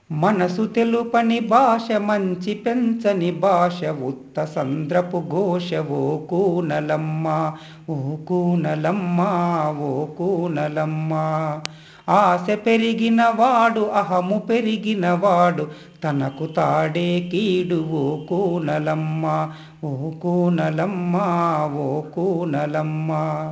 మనసు తెలుపని భాష మంచి పెంచని భాష ఉత్త సంద్రపు ఘోష ఓ కూనలమ్మ ఓ కూనలమ్మ ఓ కూనలమ్మ ఆశ పెరిగిన వాడు అహము పెరిగిన వాడు తనకు తాడే కీడు ఓ కూనలమ్మ ఓ కూనలమ్మ ఓ కూనలమ్మ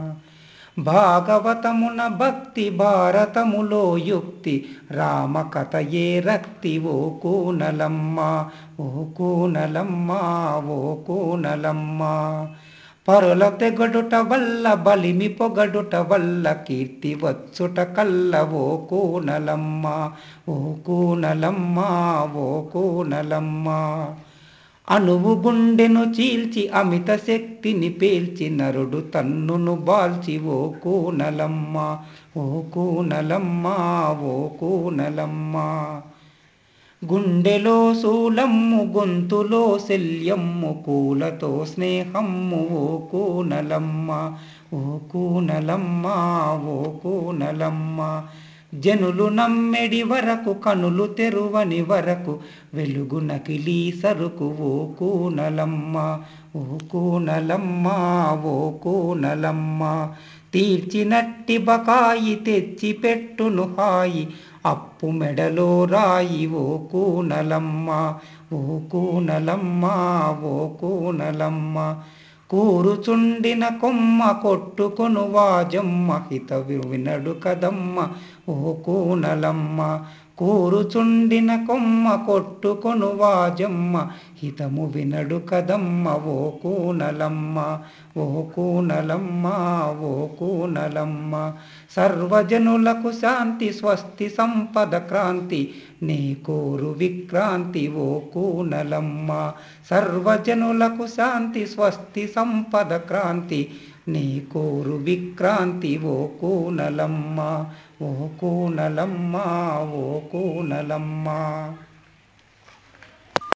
భాగవతమున భక్తి భారతములో యుక్తి రామకథయే రక్తి ఓ కూనలమ్మ ఓ కూనలమ్మ ఓ కూనలమ్మ పరుల తెగడుట వల్ల బలిమి పొగడుట వల్ల కీర్తి వచ్చుట కల్ల ఓ కూనలమ్మ ఓ కూనలమ్మ ఓ కూనలమ్మ అణువు గుండెను చీల్చి అమిత శక్తిని పేల్చి నరుడు తన్నును బాల్చి ఓ కూనలమ్మ ఓ కూనలమ్మ ఓ కూనలమ్మ గుండెలో శూలమ్ము గొంతులో శల్యమ్ము పూలతో స్నేహమ్ము ఓ కూనలమ్మ ఓ కూనలమ్మ ఓ కూనలమ్మ జనులు నమ్మెడి వరకు కనులు తెరువని వరకు వెలుగు నకిలీ సరుకు ఓ కూనలమ్మ ఓ కూనలమ్మ ఓ కూనలమ్మ తీర్చినట్టి బకాయి తెచ్చి పెట్టును హాయి అప్పు మెడలో రాయి ఓ కూనలమ్మ ఓ కూనలమ్మ ఓ కూనలమ్మ కూరుచుండిన కొమ్మ కొట్టుకొను వాజమ్మ హితవు వినడు కదమ్మ ఓ కూనలమ్మ కూరుచుండిన కొమ్మ కొట్టుకొను వాజమ్మ హితము వినడు కదమ్మ ఓ కూనలమ్మ ఓ కూనలమ్మ ఓ కూనలమ్మ సర్వజనులకు శాంతి స్వస్తి సంపద క్రాంతి నీ కోరు విక్రాంతి ఓ కూనలమ్మ సర్వజనులకు శాంతి స్వస్తి సంపద క్రాంతి నీ కోరు విక్రాంతి ఓ కూనలమ్మ ఓ కూనలమ్మ ఓ కూనలమ్మ